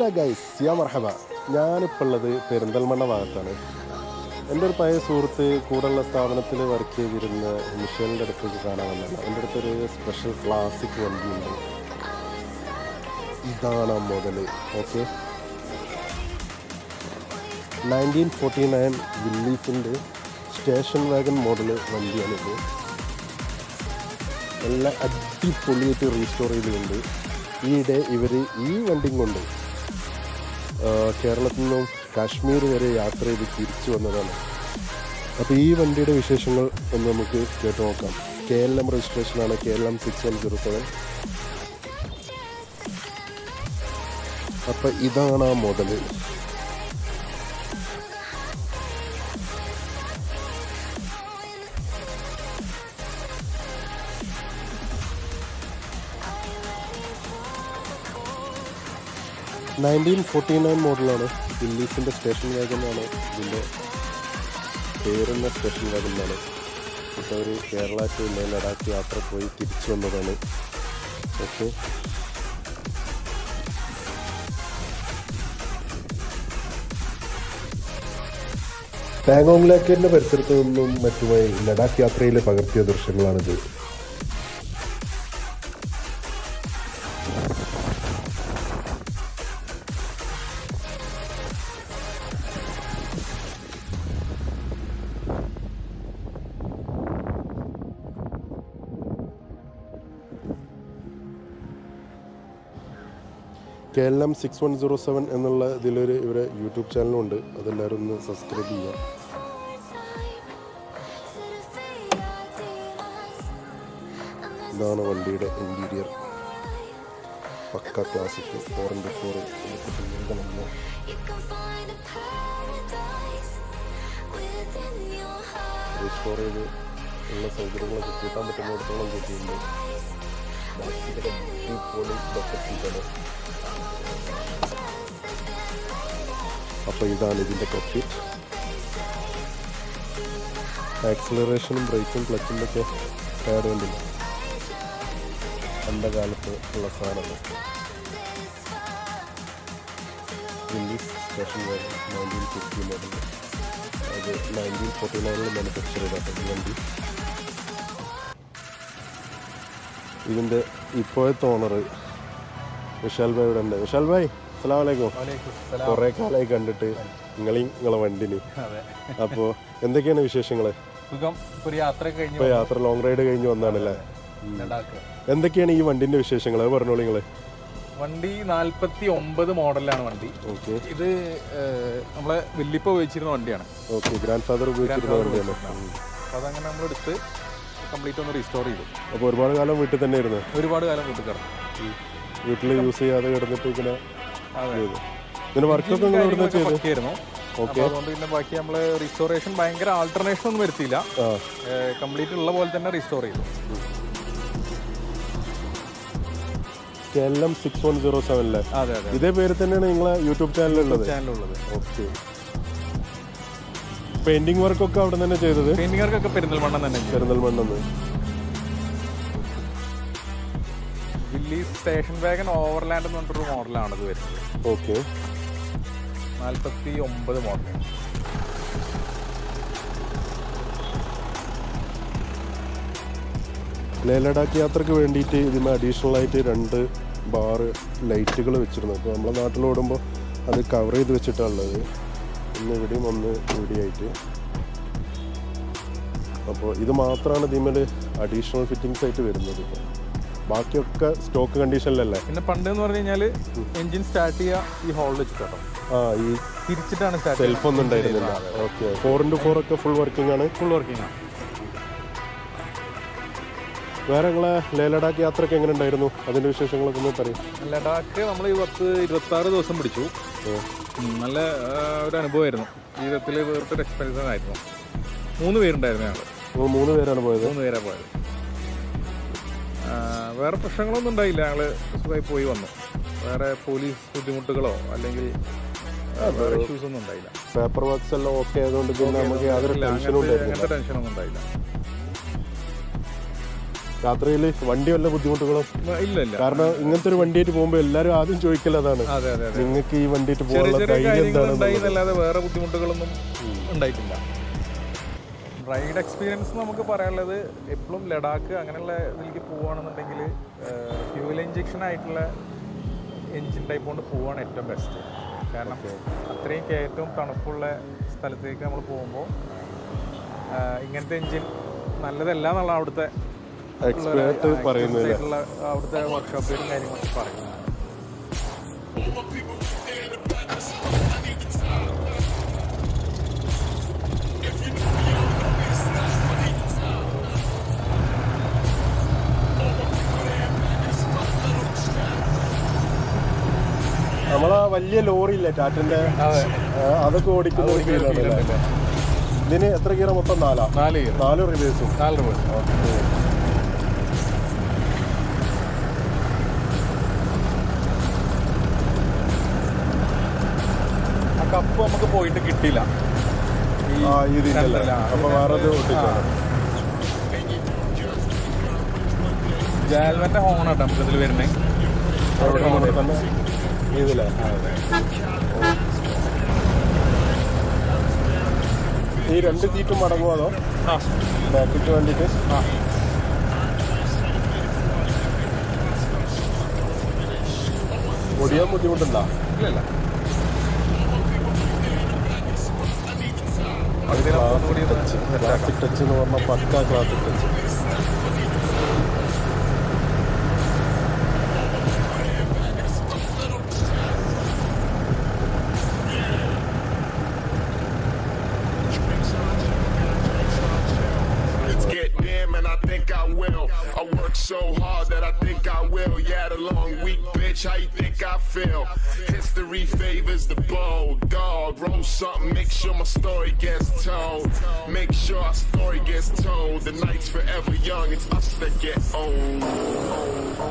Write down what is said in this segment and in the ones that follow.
Guys യാ മർഹബ ഞാനിപ്പോൾ ഉള്ളത് പെരിന്തൽമണ്ണ ഭാഗത്താണ് എൻ്റെ ഒരു പഴയ സുഹൃത്ത് കൂടെയുള്ള സ്ഥാപനത്തിൽ വർക്ക് ചെയ്തിരുന്ന മിഷേലിൻ്റെ അടുത്തേക്ക് കാണാൻ വന്നതാണ് എൻ്റെ അടുത്തൊരു സ്പെഷ്യൽ ക്ലാസിക് വണ്ടിയുണ്ട് ഇതാണ് ആ മുതൽ ഓക്കെ നയൻറ്റീൻ ഫോർട്ടി നയൻ വില്ലീസിൻ്റെ സ്റ്റേഷൻ വാഗൺ മോഡൽ വണ്ടിയാണിത് നല്ല അടിപൊളിയായിട്ട് റീസ്റ്റോർ ചെയ്തിട്ടുണ്ട് ഈയിടെ ഇവർ ഈ വണ്ടിയും കൊണ്ട് ആ, കേരളത്തിൽ നിന്നും കാശ്മീർ വരെ യാത്ര ചെയ്ത് തിരിച്ചു വന്നതാണ് അപ്പോൾ ഈ വണ്ടിയുടെ വിശേഷങ്ങൾ ഒന്ന് നമുക്ക് കേട്ട് നോക്കാം കെ എൽ എം രജിസ്ട്രേഷനാണ് K L M six one zero seven അപ്പം ഇതാണ് ആ മുതൽ നയൻറ്റീൻ ഫോർട്ടി നയൻ മോഡലാണ് ദില്ലീസിൻ്റെ സ്റ്റേഷൻ വാഗൺ ആണ് ഇതിൻ്റെ പേരുന്ന സ്റ്റേഷൻ വാഗൺ എന്നാണ് ഇപ്പോൾ ഒരു കേരള ടു ലേ ലഡാക്ക് യാത്ര പോയി തിരിച്ചു വന്നതാണ് ഓക്കെ പാങ്കോങ് ലേക്കിൻ്റെ പരിസരത്തു നിന്നും മറ്റുമായി ലഡാക്ക് യാത്രയിൽ പകർത്തിയ ദൃശ്യങ്ങളാണിത് K L M six one zero seven എന്നുള്ള ഇതിലൊരു ഇവരെ യൂട്യൂബ് ചാനലുണ്ട് അതെല്ലാവരും ഒന്ന് സബ്സ്ക്രൈബ് ചെയ്യുക ഇതാണ് വണ്ടിയുടെ interior pukka classic four into four restore ചെയ്ത് ഉള്ള സൗകര്യങ്ങളൊക്കെ കൂട്ടാൻ പറ്റുന്നിടത്തോളം കൂട്ടിയിട്ടുണ്ട് ബാക്കിയൊക്കെ അടിപൊളി ബക്കറ്റിലാണ് അപ്പോൾ ഇതാണ് ഇതിൻ്റെ കോക്പിറ്റ് ആക്സിലറേഷനും ബ്രേക്കും ക്ലച്ചിൻ്റെ ഒക്കെ ടയർ കണ്ടില്ല പണ്ട കാലത്ത് ഉള്ള സാധനമാണ് English station nineteen fifty model അത് നയൻറ്റീൻ ഫോർട്ടി നയനിൽ മാനുഫാക്ചർ ചെയ്ത വണ്ടി ഇതിൻ്റെ ഇപ്പോഴത്തെ ഓണർ വിശാൽ ഭായ് ഇവിടെ ഉണ്ട് വിശാൽ ഭായ് അസ്സലാമു അലൈക്കും കുറേ കാലമായി കണ്ടിട്ട് നിങ്ങളെയും നിങ്ങളെ വണ്ടിന് അതെ അപ്പോൾ എന്തൊക്കെയാണ് വിശേഷങ്ങൾ സുഖം ഇപ്പൊ ഒരു യാത്ര കഴിഞ്ഞു ഇപ്പോൾ യാത്ര ലോങ് റൈഡ് കഴിഞ്ഞ് വന്നാണല്ലേ ലഡാക്ക് എന്തൊക്കെയാണ് ഈ വണ്ടിന്റെ വിശേഷങ്ങൾ അത് പറഞ്ഞോളൂ നിങ്ങൾ വണ്ടി നാല്പത്തി ഒമ്പത് മോഡലാണ് വണ്ടി ഓക്കെ ഇത് ഏഹ്, നമ്മളെ വല്യപ്പ ഉപയോഗിച്ചിരുന്ന വണ്ടിയാണ് ഓക്കെ ഗ്രാൻഡ് ഫാദർ ഉപയോഗിച്ചിരുന്ന വണ്ടിയാണ് അപ്പൊ അതങ്ങനെ നമ്മൾ എടുത്ത് കംപ്ലീറ്റ് ഒന്ന് റീസ്റ്റോർ ചെയ്തു അപ്പോൾ ഒരുപാട് കാലം വീട്ടിൽ തന്നെ ഇരുന്ന് ഒരുപാട് കാലം വീട്ടിൽ കിടന്നു വീട്ടിൽ യൂസ് ചെയ്യാതെ കിടന്നിട്ട് ഇങ്ങനെ അതെ. ചെയ്തു ഇതിന് വർക്കൊക്കെ നിങ്ങൾ ഇവിടുന്ന് ചെയ്ത് പറ്റിയായിരുന്നു അപ്പൊ അതുകൊണ്ട് പിന്നെ ബാക്കി നമ്മള് റീസ്റ്റോറേഷൻ ഭയങ്കര ആൾട്ടർനേഷൻ ഒന്നും വരുത്തിയില്ല ആ കംപ്ലീറ്റ് ഉള്ള പോലെ തന്നെ റീസ്റ്റോർ ചെയ്തു K L M six one zero seven അല്ലേ അതെ അതെ ഇതേ പേര് തന്നെയാണ് നിങ്ങളെ യൂട്യൂബ് ചാനലുള്ളത് ചാനലുള്ളത് ഓക്കെ പെയിന്റിംഗ് വർക്കൊക്കെ അവിടെ തന്നെ ചെയ്തത് പെയിന്റിങ്ങർക്കൊക്കെ പെരിന്തൽമണ്ണ തന്നെ ചെയ്തു. പെരിന്തൽമണ്ണെന്ന് ദില്ലി സ്റ്റേഷൻ വാഗൻ ഓവർലാൻഡ് എന്ന് പറഞ്ഞിട്ടൊരു മോഡലാണ് ഇത് വരുന്നത് ഓക്കെ നാൽപ്പത്തി ഒമ്പത് മോഡൽ ലേ ലഡാക്ക് യാത്രക്ക് വേണ്ടിയിട്ട് ഇതിന് അഡീഷണൽ ആയിട്ട് രണ്ട് ബാർ ലൈറ്റുകൾ വെച്ചിരുന്നു അപ്പോൾ നമ്മളെ നാട്ടിൽ ഓടുമ്പോൾ അത് കവർ ചെയ്ത് വെച്ചിട്ടുള്ളത് ഒന്ന് ഇവിടെയും ഒന്ന് ഇവിടെയായിട്ട് അപ്പോൾ ഇത് മാത്രമാണ് ഇതിന്മേൽ അഡീഷണൽ ഫിറ്റിങ്സ് ആയിട്ട് വരുന്നത് ഇപ്പോൾ ബാക്കിയൊക്കെ സ്റ്റോക്ക് കണ്ടീഷനിലല്ലേ പിന്നെ പണ്ട് എന്ന് പറഞ്ഞു കഴിഞ്ഞാൽ എഞ്ചിൻ സ്റ്റാർട്ട് ചെയ്യുക ഈ ഹോളിൽ വെച്ചിട്ടോ ആ ഈ തിരിച്ചിട്ടാണ് സ്റ്റാർട്ട് സെൽഫ് ഒന്നും ഉണ്ടായിരുന്നില്ല ഓക്കെ ഫോർ ഇൻറ്റു ഫോർ ഒക്കെ ഫുൾ വർക്കിംഗ് ആണ് ഫുൾ വർക്കിംഗ് ആണ് വേറെ നിങ്ങളെ ലേ ലഡാക്ക് യാത്രയ്ക്ക് എങ്ങനെ ഉണ്ടായിരുന്നു അതിൻ്റെ വിശേഷങ്ങളൊക്കെ ഒന്ന് പറയും ലഡാക്ക് നമ്മൾ ഈ പത്ത് ഇരുപത്തി ആറ് ദിവസം പിടിച്ചു ഉം, നല്ല ആ, ഒരു അനുഭവമായിരുന്നു ജീവിതത്തിൽ വേറിട്ടൊരു എക്സ്പീരിയൻസ് ആയിരുന്നു മൂന്ന് പേരുണ്ടായിരുന്നു ഞങ്ങൾ അപ്പോൾ മൂന്ന് പേരാണ് പോയത് മൂന്ന് പേരാ പോയത് ആ, വേറെ പ്രശ്നങ്ങളൊന്നും ഉണ്ടായില്ല ഞങ്ങൾ സുഖമായി പോയി വന്നു വേറെ പോലീസ് ബുദ്ധിമുട്ടുകളോ അല്ലെങ്കിൽ ആ, വേറെ ഇഷ്യൂസ് ഒന്നും ഉണ്ടായില്ല പേപ്പർ വർക്ക്സ് എല്ലാം ഓക്കെ ആയതുകൊണ്ട് പിന്നെ നമുക്ക് യാതൊരു ഇല്ല, ടെൻഷനും അങ്ങനത്തെ ഉണ്ടായിരുന്നില്ല അങ്ങനത്തെ ടെൻഷനൊന്നും ഉണ്ടായില്ല യാത്രയിൽ വണ്ടി വല്ല ബുദ്ധിമുട്ടുകളും ഇല്ല ഇല്ല കാരണം ഇങ്ങനത്തെ ഒരു വണ്ടിയായിട്ട് പോകുമ്പോൾ എല്ലാവരും ആദ്യം ചോദിക്കൽ അതാണ് അതെ അതെ അതെ നിങ്ങൾക്ക് ഈ വണ്ടിയായിട്ട് ചെറിയ പോകാനുള്ള ചെറിയ ധൈര്യം കാര്യങ്ങൾ എന്താണ് ഉണ്ടായി എന്നല്ലാതെ വേറെ ബുദ്ധിമുട്ടുകളൊന്നും ഉണ്ടായിട്ടില്ല റൈഡ് എക്സ്പീരിയൻസ് നമുക്ക് പറയാനുള്ളത് എപ്പോഴും ലഡാക്ക് അങ്ങനെയുള്ള ഇതിലേക്ക് പോവുകയാണെന്നുണ്ടെങ്കിൽ ഫ്യൂവൽ ഇഞ്ചക്ഷൻ ആയിട്ടുള്ള എൻജിൻ ടൈപ്പ് കൊണ്ട് പോവുകയാണ് ഏറ്റവും ബെസ്റ്റ് കാരണം അത്രയും കയറ്റവും തണുപ്പുള്ള സ്ഥലത്തേക്ക് നമ്മൾ പോകുമ്പോൾ ഇങ്ങനത്തെ എൻജിൻ നല്ലതല്ല എന്നുള്ള അവിടുത്തെ എക്സ്പേർട്ട് പറയുന്നില്ല ആയിട്ടുള്ള അവിടുത്തെ വർക്ക്ഷോപ്പുകളും കാര്യങ്ങളൊക്കെ പറയുന്നത് നമ്മളാ വലിയ ലോറി ഇല്ലേ ടാറ്റന്റെ അതെ ആ, അതൊക്കെ ഓടിക്കുന്ന ഒരു ഫീലാണ് അല്ലേ ഇതിന് എത്ര ഗിയർ മൊത്തം നാലാ നാല് ഗിയർ നാല് റിവേഴ്സും നാല് രൂപ ആ കപ്പ് നമുക്ക് പോയിട്ട് കിട്ടിയില്ല ഈ ആ ഇതില്ല സെന്ററിൽ, ആ. അപ്പൊ വേറെ ഇത് ഒട്ടിച്ചാണ് ജാൽവന്റെ ഹോണാട്ടോ നമുക്ക് ഇതിൽ വരുന്നത് അവിടെ നമ്മുടെ തന്നെ ഇതില്ലേ ഈ രണ്ട് സീറ്റും മടങ്ങുമോ അതോ ആ ബാക്കിക്ക് വേണ്ടിയിട്ട് ആ ഒടിയാൻ ബുദ്ധിമുട്ടുണ്ടോ ഇല്ലല്ല പകുതി നമുക്ക് കൂടി ഒന്ന് set ആക്കാം. ക്ലാസിക് ടച്ച് എന്ന് പറഞ്ഞാൽ pukka classic touch Let's get them, and I think I will. I work so hard that I think I will. Yeah, the long week, bitch, how you think I feel? History favors the bold dog. Roll something, make sure my story gets told. Make sure our story gets told. The night's forever young, it's us that get old.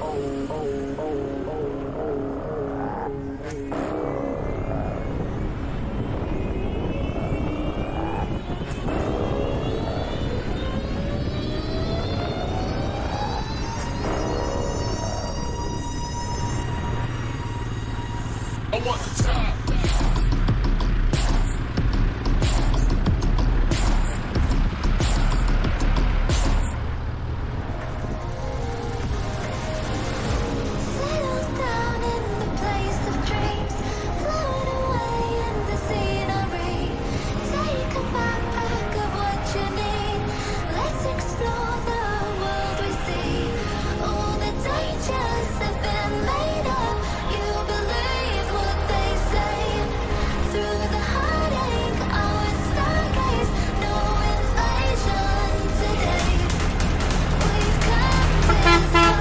I want the top. Settle down in the place of dreams, float away in the scenery. Take a backpack of what you need. Let's explore the world we see. All the dangers have been made up. You believe what they say. Through the heartache, our stargaze, no invasion today. We've come this far.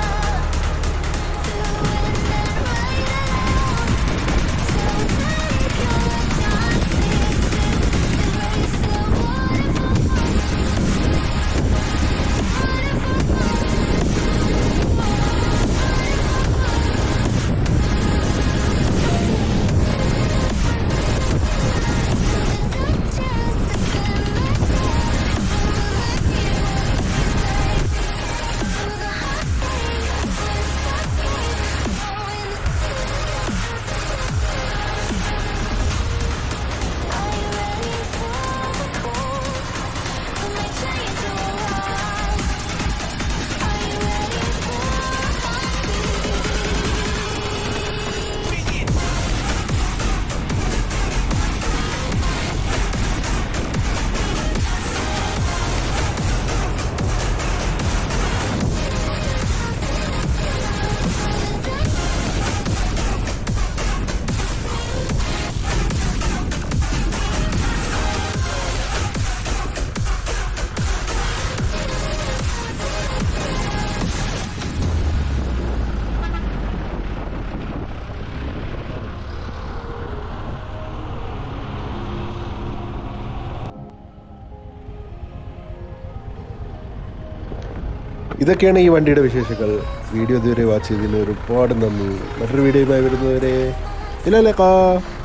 ഇതൊക്കെയാണ് ഈ വണ്ടിയുടെ വിശേഷങ്ങൾ video ഇതുവരെ watch ചെയ്തതിന് ഒരുപാട് നന്ദി മറ്റൊരു വീഡിയോയുമായി വരുന്നവരെ ഇല്ലല്ലേ കാ